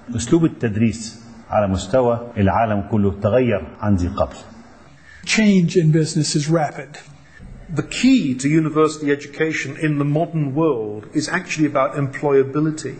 أسلوب التدريس على مستوى العالم كله تغير عن ذي قبل Change in business is rapid. The key to university education in the modern world is actually about employability.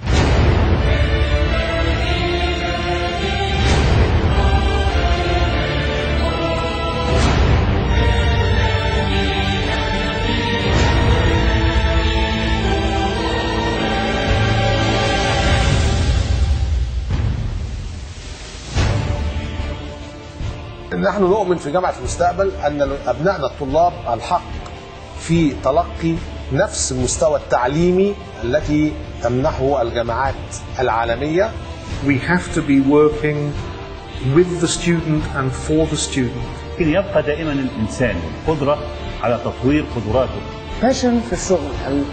نحن نؤمن في جامعة المستقبل أن أبنائنا الطلاب الحق في تلقي نفس المستوى التعليمي التي تمنحه الجامعات العالمية We have to be working with the student and for the student. لكن يبقى دائما الإنسان قدرة على تطوير قدراته باشن في الشغل حقيقي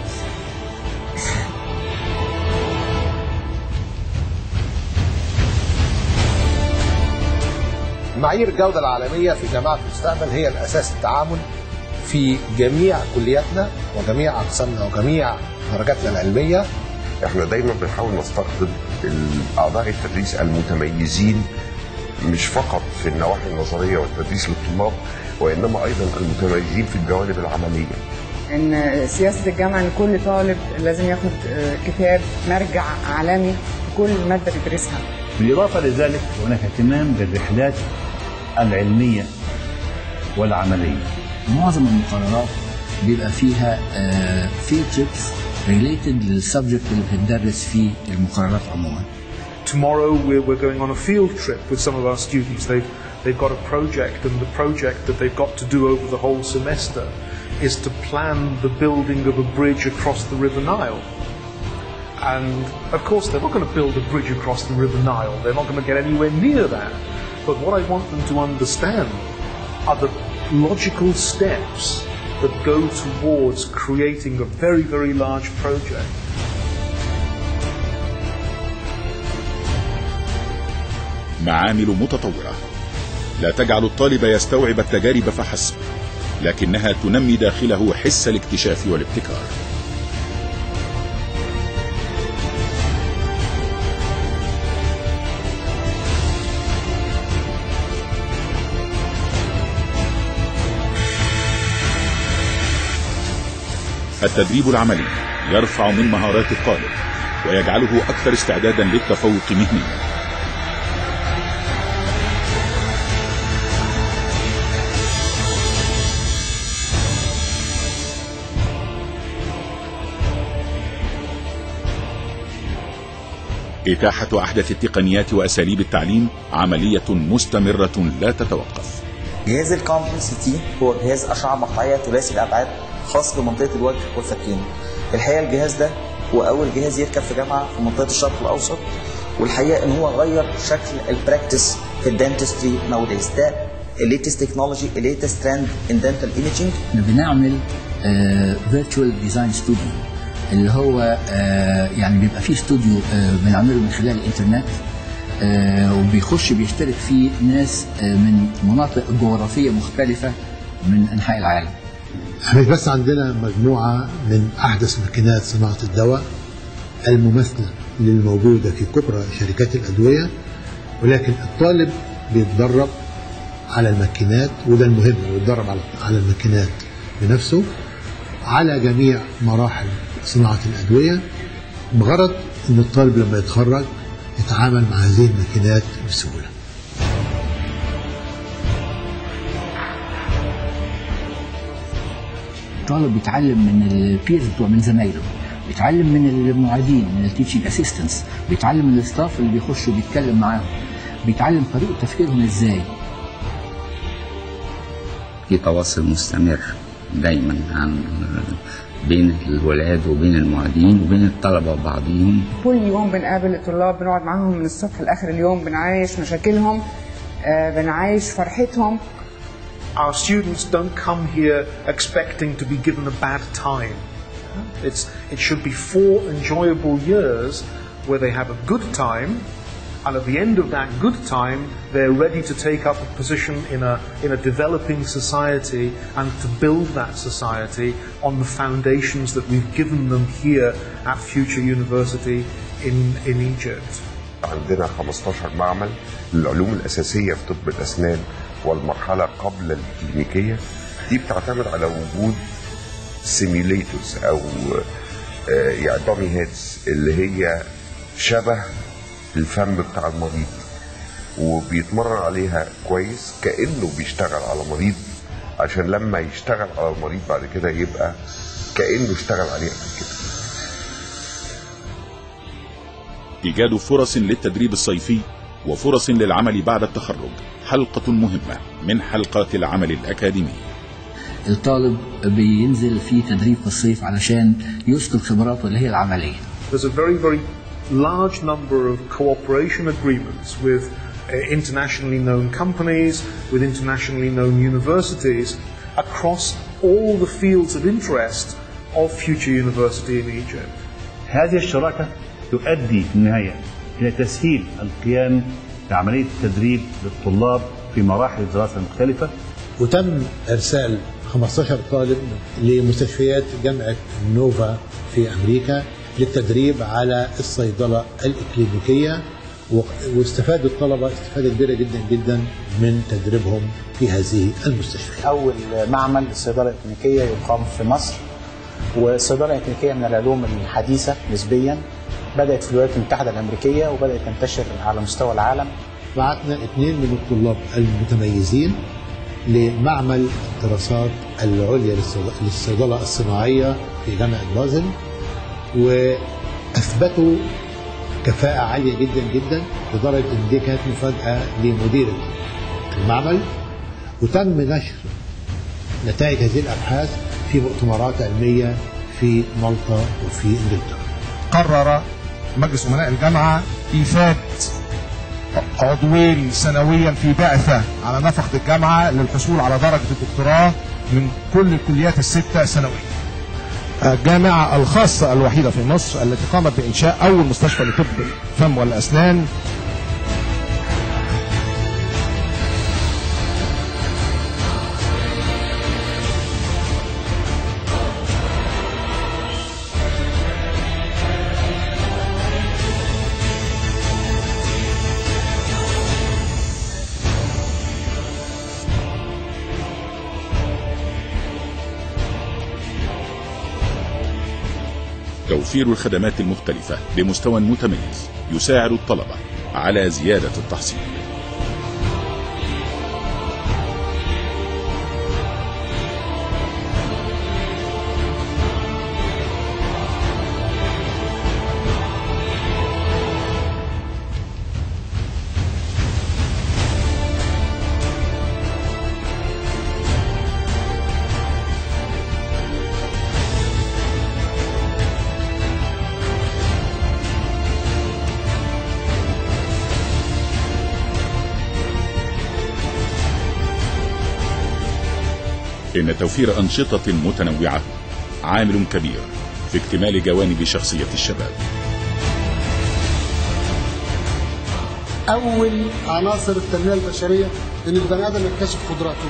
معايير الجودة العالمية في جامعة المستقبل هي الأساس التعامل في جميع كلياتنا وجميع أقسامنا وجميع درجاتنا العلمية احنا دايما بنحاول نستقطب اعضاء التدريس المتميزين مش فقط في النواحي النظريه والتدريس للطلاب وانما ايضا المتميزين في الجوانب العمليه. ان سياسه الجامعه ان كل طالب لازم ياخد آه، كتاب مرجع عالمي في كل ماده بيدرسها بالإضافة لذلك هناك اهتمام بالرحلات العلمية والعملية معظم المقررات بيبقى فيها فيلد تريبس ريليتد للسبجكت اللي بتدرس فيه المقررات عموما Tomorrow we're, we're going on a field trip with some of our students. They've, they've got a project, and the project that they've got to do over the whole semester is to plan the building of a bridge across the River Nile. And of course, they're not going to build a bridge across the River Nile. They're not going to get anywhere near that. But what I want them to understand are the logical steps that go towards creating a very, very large project. معامل متطورة لا تجعل الطالب يستوعب التجارب فحسب لكنها تنمي داخله حس الاكتشاف والابتكار التدريب العملي يرفع من مهارات الطالب ويجعله أكثر استعدادا للتفوق مهنيا إتاحة أحدث التقنيات وأساليب التعليم عملية مستمرة لا تتوقف جهاز الكومبلكس تي هو جهاز أشعة مقطعية ثلاثي الأبعاد خاص بمنطقة الوجه والفكين الحقيقة الجهاز ده هو أول جهاز يركب في جامعة في منطقة الشرق الأوسط والحقيقة إن هو غير شكل البراكتس في الدنتستري ناوديز ده الليتست تكنولوجي الليتست ترند ان دنتال ايميجينج بنعمل فيرتشوال ديزاين ستوديو اللي هو آه، يعني بيبقى فيه استوديو آه، بنعمله من خلال الانترنت آه، وبيخش بيشترك فيه ناس آه، من مناطق جغرافية مختلفة من أنحاء العالم احنا مش بس عندنا مجموعة من أحدث ماكينات صناعة الدواء المماثلة للموجودة في كبرى شركات الأدوية ولكن الطالب بيتدرب على الماكينات وده المهم إنه يتدرب على على الماكينات بنفسه على جميع مراحل صناعة الأدوية بغرض إن الطالب لما يتخرج يتعامل مع هذه الماكينات بسهولة الطالب بيتعلم من البيرز بتوع من زمايله بيتعلم من المعيدين من التيتشنج اسيستنتس بيتعلم من الستاف اللي بيخشوا بيتكلم معاهم بيتعلم طريقه تفكيرهم ازاي في تواصل مستمر دايما عن بين الولاد وبين المعيدين وبين الطلبة وبعضهم كل يوم بنقابل الطلاب بنقعد معاهم من الصبح لاخر اليوم بنعايش مشاكلهم آه، بنعايش فرحتهم Our students don't come here expecting to be given a bad time. It's, it should be four enjoyable years where they have a good time, and at the end of that good time, they're ready to take up a position in a, in a developing society and to build that society on the foundations that we've given them here at Future University in, in Egypt. عندنا 15 معمل للعلوم الأساسية في طب الأسنان والمرحلة قبل الكلينيكية دي بتعتمد على وجود سيميوليتورز أو آه، يعني دامي هيدز اللي هي شبه الفم بتاع المريض وبيتمرن عليها كويس كأنه بيشتغل على مريض عشان لما يشتغل على المريض بعد كده يبقى كأنه اشتغل عليه قبل كده إيجاد فرص للتدريب الصيفي وفرص للعمل بعد التخرج حلقة مهمة من حلقات العمل الأكاديمي الطالب بينزل في تدريب في الصيف علشان يسكن خبراته اللي هي العمليه There's a very, very large number of cooperation agreements with uh, internationally known companies, with internationally known universities across all the fields of interest of Future University in Egypt. هذه الشراكة تؤدي في النهاية إلى تسهيل القيام بعملية التدريب للطلاب في مراحل الدراسة المختلفة وتم ارسال 15 طالب لمستشفيات جامعه نوفا في امريكا للتدريب على الصيدله الاكلينيكيه و- واستفاد الطلبه استفاده كبيره جدا جدا من تدريبهم في هذه المستشفيات. أول معمل للصيدلة الإكلينيكية يقام في مصر والصيدلة الإكلينيكية من العلوم الحديثة نسبيا بدأت في الولايات المتحدة الأمريكية وبدأت تنتشر على مستوى العالم بعتنا اثنين من الطلاب المتميزين لمعمل الدراسات العليا للصيد- للصيدله الصناعيه في جامعه بازل واثبتوا كفاءه عاليه جدا جدا لدرجه ان دي كانت مفاجاه لمدير المعمل وتم نشر نتائج هذه الابحاث في مؤتمرات علميه في مالطا وفي انجلترا. قرر مجلس أمناء الجامعة إيفاد عضوين سنويا في بعثة على نفقة الجامعة للحصول على درجة الدكتوراه من كل الكليات الستة سنويا الجامعة الخاصة الوحيدة في مصر التي قامت بإنشاء أول مستشفى لطب الفم والأسنان توفير الخدمات المختلفة بمستوى متميز يساعد الطلبة على زيادة التحصيل إن توفير أنشطة متنوعة عامل كبير في اكتمال جوانب شخصية الشباب اول عناصر التنميه البشريه ان البني ادم يكتشف قدراته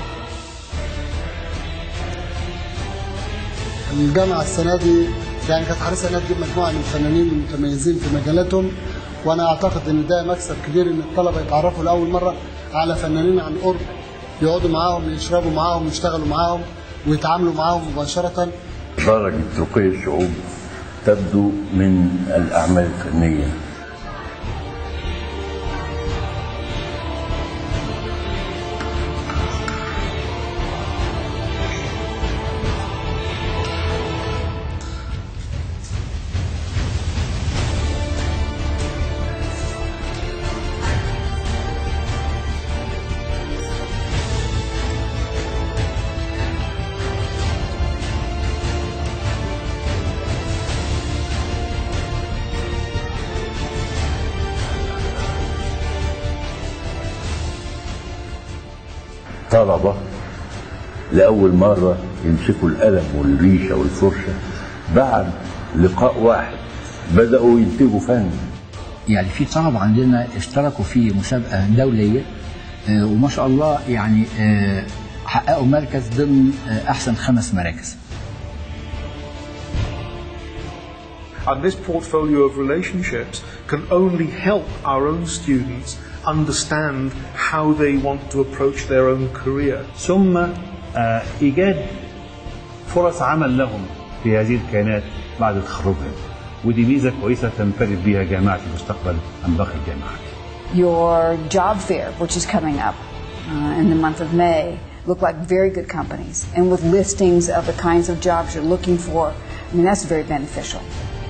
الجامعه السنه دي يعني كانت حريصه انها تجيب مجموعه من الفنانين المتميزين في مجالاتهم وانا اعتقد ان ده مكسب كبير ان الطلبه يتعرفوا لاول مره على فنانين عن قرب يقعدوا معاهم يشربوا معاهم يشتغلوا معاهم ويتعاملوا معاهم مباشره درجة رقي الشعوب تبدو من الأعمال الفنية طلبة لأول مرة يمسكوا القلم والريشة والفرشة بعد لقاء واحد بدأوا ينتجوا فن يعني في طلبة عندنا اشتركوا في مسابقة دولية آه، وما شاء الله يعني آه، حققوا مركز ضمن آه، أحسن خمس مراكز And this portfolio of relationships can only help our own students understand how they want to approach their own career. ثم آه، ايجاد فرص عمل لهم في هذه الكيانات بعد تخرجهم ودي ميزه كويسه تنفرد بها جامعه المستقبل عن باقي الجامعات Your job fair, which is coming up uh, in the month of May, look like very good companies. And with listings of the kinds of jobs you're looking for, I mean, that's very beneficial.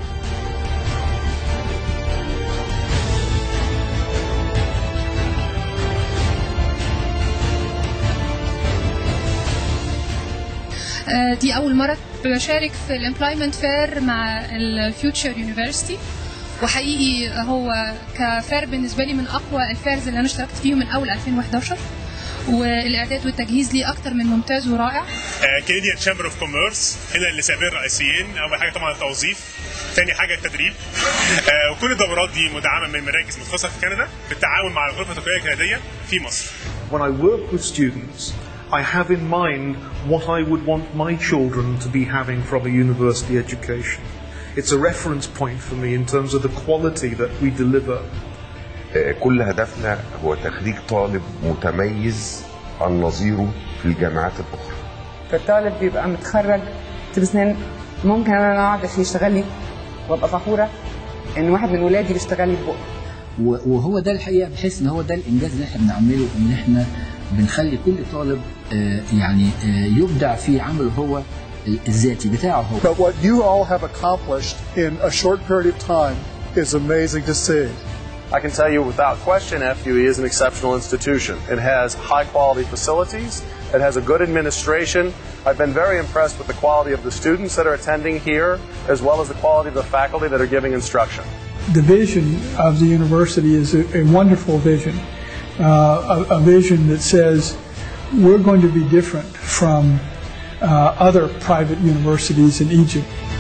آه، دي أول مرة بشارك في الامبلويمنت فير مع الفيوتشر يونيفرسيتي وحقيقي هو كفير بالنسبة لي من أقوى الفيرز اللي أنا اشتركت فيهم من أول 2011 والإعداد والتجهيز ليه أكتر من ممتاز ورائع كنديان تشامبر اوف كوميرس هنا السببين الرئيسيين اول حاجه طبعا التوظيف ثاني حاجه التدريب آه، وكل الدورات دي مدعمه من مراكز متخصصه في كندا بالتعاون مع الغرفه التقنيه الكنديه في مصر When I work with students, I have in mind what I would want my children to be having from a university education. It's a reference point for me in terms of the quality that we deliver. آه، كل هدفنا هو تخريج طالب متميز عن نظيره في الجامعات الاخرى فالطالب بيبقى متخرج طب اسنان ممكن انا اقعد عشان يشتغل لي وابقى فخوره ان واحد من ولادي بيشتغل لي ببقه و- وهو ده الحقيقه بحس ان هو ده الانجاز اللي احنا بنعمله ان احنا بنخلي كل طالب آه، يعني آه، يبدع في عمله هو الذاتي بتاعه هو But what you all have accomplished in a short period of time is amazing to see. I can tell you without question, FUE is an exceptional institution. It has high quality facilities, it has a good administration. I've been very impressed with the quality of the students that are attending here, as well as the quality of the faculty that are giving instruction. The vision of the university is a, a wonderful vision, uh, a, a vision that says we're going to be different from uh, other private universities in Egypt.